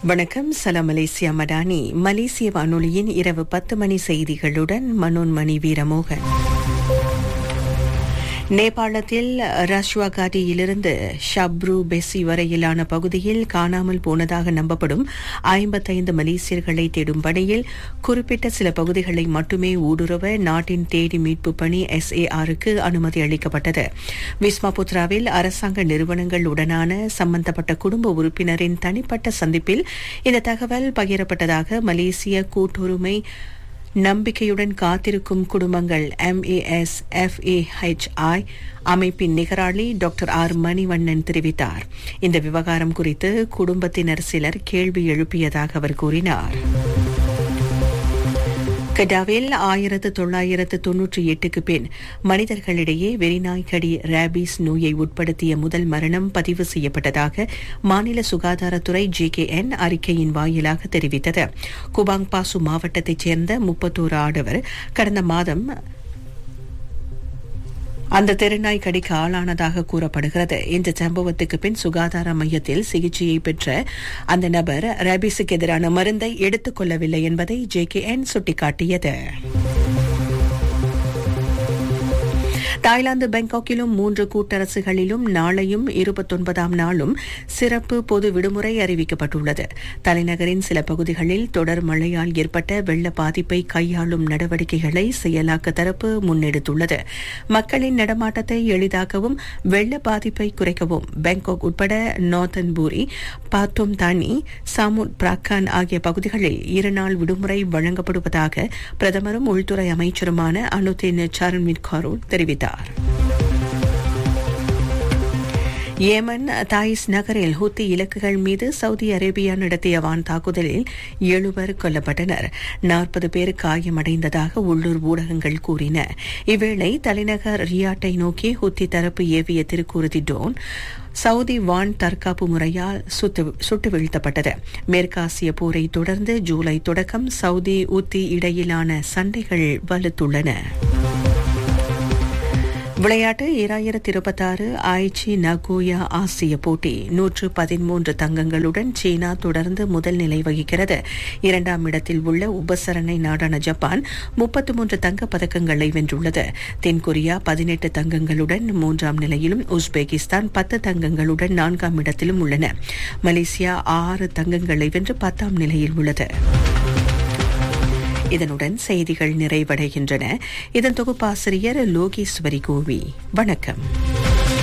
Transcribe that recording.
வணக்கம் சலாம் மலேசியா மடானி மலேசிய வானொலியின் இரவு பத்து மணி செய்திகளுடன் மனோன்மணி வீரமோகன் நேபாளத்தில் ரஷ்வாகாட்டியிலிருந்து ஷப்ரு பெசி வரையிலான பகுதியில் காணாமல் போனதாக நம்பப்படும் ஐம்பத்தைந்து மலேசியர்களை தேடும் பணியில் குறிப்பிட்ட சில பகுதிகளை மட்டுமே ஊடுருவ நாட்டின் தேடி மீட்பு பணி எஸ்ஏஆருக்கு அனுமதி அளிக்கப்பட்டது விஸ்மாபுத்ராவில் அரசாங்க நிறுவனங்கள் உடனான சம்பந்தப்பட்ட குடும்ப உறுப்பினரின் தனிப்பட்ட சந்திப்பில் இந்த தகவல் பகிரப்பட்டதாக மலேசிய கூட்டுரிமை நம்பிக்கையுடன் காத்திருக்கும் குடும்பங்கள் எம்ஏஎஸ் எஃப்ஏஹெச்ஐ அமைப்பின் நிகராளி டாக்டர் ஆர் மணிவண்ணன் தெரிவித்தார் இந்த விவகாரம் குறித்து குடும்பத்தினர் சிலர் கேள்வி எழுப்பியதாக அவர் கூறினார் கெடாவில் ஆயிரத்து தொள்ளாயிரத்து தொன்னூற்றி எட்டுக்கு பின் மனிதர்களிடையே வெறிநாய்க்கடி ரேபீஸ் நோயை உட்படுத்திய முதல் மரணம் பதிவு செய்யப்பட்டதாக மாநில சுகாதாரத்துறை ஜே கே என் அறிக்கையின் வாயிலாக தெரிவித்தது குபாங் பாசு மாவட்டத்தைச் சேர்ந்த முப்பத்தோரு ஆடவர் கடந்த மாதம் அந்த தெருநாய் கடிக்கு ஆளானதாக கூறப்படுகிறது இந்த சம்பவத்துக்கு பின் சுகாதார மையத்தில் சிகிச்சையை பெற்ற அந்த நபர் ரேபிஸுக்கு எதிரான மருந்தை எடுத்துக் கொள்ளவில்லை என்பதை ஜே கே என் சுட்டிக்காட்டியது தாய்லாந்து பாங்காக்கிலும் மூன்று கூட்டரசுகளிலும் நாளையும் இருபத்தொன்பதாம் நாளும் சிறப்பு பொது விடுமுறை அறிவிக்கப்பட்டுள்ளது தலைநகரின் சில பகுதிகளில் தொடர் மழையால் ஏற்பட்ட வெள்ள பாதிப்பை கையாளும் நடவடிக்கைகளை செயலாக்க தரப்பு முன்னெடுத்துள்ளது மக்களின் நடமாட்டத்தை எளிதாக்கவும் வெள்ள பாதிப்பை குறைக்கவும் பாங்காக் உட்பட நார்த்தன் பூரி பாத்தோம் தானி சாமுட் பிராக்கான் ஆகிய பகுதிகளில் இருநாள் விடுமுறை வழங்கப்படுவதாக பிரதமரும் உள்துறை அமைச்சருமான அனுதேன் சரண்வித் காரூர் தெரிவித்தார் ஏமன் தாயிஸ் நகரில் ஹூத்தி இலக்குகள் மீது சவுதி அரேபியா நடத்திய வான் தாக்குதலில் எழுவர் கொல்லப்பட்டனர் நாற்பது பேர் காயமடைந்ததாக உள்ளூர் ஊடகங்கள் கூறின இவ்வேளை தலைநகர் ரியாட்டை நோக்கி ஹூத்தி தரப்பு ஏவிய திருக்குருதி டோன் சவுதி வான் தற்காப்பு முறையால் சுட்டு வீழ்த்தப்பட்டது மேற்காசிய போரை தொடர்ந்து ஜூலை தொடக்கம் சவுதி உத்தி இடையிலான சண்டைகள் வலுத்துள்ளன விளையாட்டு இரண்டாயிரத்தி இருபத்தாறு ஐச்சி நகோயா ஆசிய போட்டி நூற்று பதிமூன்று தங்கங்களுடன் சீனா தொடர்ந்து முதல் நிலை வகிக்கிறது இரண்டாம் இடத்தில் உள்ள உபசரணை நாடான ஜப்பான் முப்பத்து மூன்று தங்கப் பதக்கங்களை வென்றுள்ளது தென்கொரியா பதினெட்டு தங்கங்களுடன் மூன்றாம் நிலையிலும் உஸ்பெகிஸ்தான் பத்து தங்கங்களுடன் நான்காம் இடத்திலும் உள்ளன மலேசியா ஆறு தங்கங்களை வென்று பத்தாம் நிலையில் உள்ளது இதனுடன் செய்திகள் நிறைவடைகின்றன இதன் தொகுப்பாசிரியர் லோகேஸ்வரி கோவி வணக்கம்